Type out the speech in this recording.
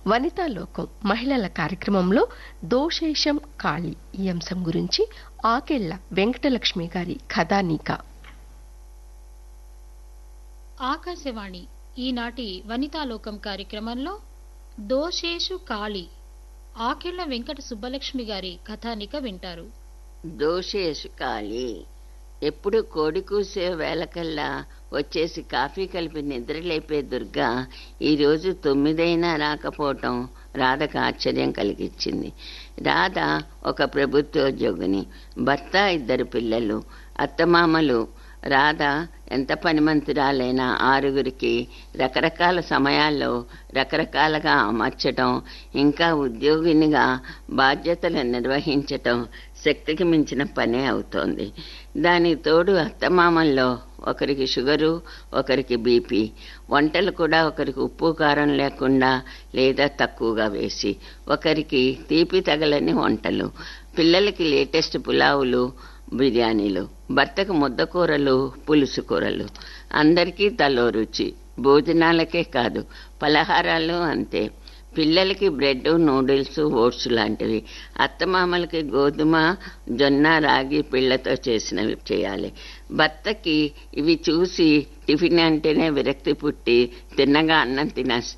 వనితా లోకం మహిళల కార్యక్రమంలో దోషేశం కాళి ఈ అంశం గురించి ఆకెళ్ల వెంకటలక్ష్మి గారి కథానీక ఆకాశవాణి ఈనాటి వనితాలోకం కార్యక్రమంలో దోషేషు కాళి ఆకెళ్ల వెంకట సుబ్బలక్ష్మి గారి కథానిక వింటారు దోషేసు కాళీ ఎప్పుడు కోడి కూసే వేళకల్లా వచ్చేసి కాఫీ కలిపి నిద్రలేపే దుర్గా ఈరోజు తొమ్మిదైనా రాకపోవటం రాధకు ఆశ్చర్యం కలిగించింది రాధ ఒక ప్రభుత్వోద్యోగిని భర్త ఇద్దరు పిల్లలు అత్తమామలు రాధ ఎంత పనిమంతురాలైనా ఆరుగురికి రకరకాల సమయాల్లో రకరకాలుగా అమర్చటం ఇంకా ఉద్యోగినిగా బాధ్యతలు నిర్వహించటం శక్తికి మించిన పనే అవుతోంది దానికి తోడు అత్తమామల్లో ఒకరికి షుగరు ఒకరికి బీపీ వంటలు కూడా ఒకరికి ఉప్పు కారం లేకుండా లేదా తక్కువగా వేసి ఒకరికి తీపి తగలని వంటలు పిల్లలకి లేటెస్ట్ పులావులు బిర్యానీలు భర్తకు ముద్దకూరలు పులుసు కూరలు అందరికీ తలో రుచి భోజనాలకే కాదు పలహారాలు అంతే పిల్లలకి బ్రెడ్ నూడిల్స్ ఓట్స్ లాంటివి అత్తమామలకి గోధుమ జొన్న రాగి పిల్లతో చేసినవి చేయాలి భర్తకి ఇవి చూసి టిఫిన్ అంటేనే విరక్తి పుట్టి తిన్నగా అన్నం తినేస్తాడు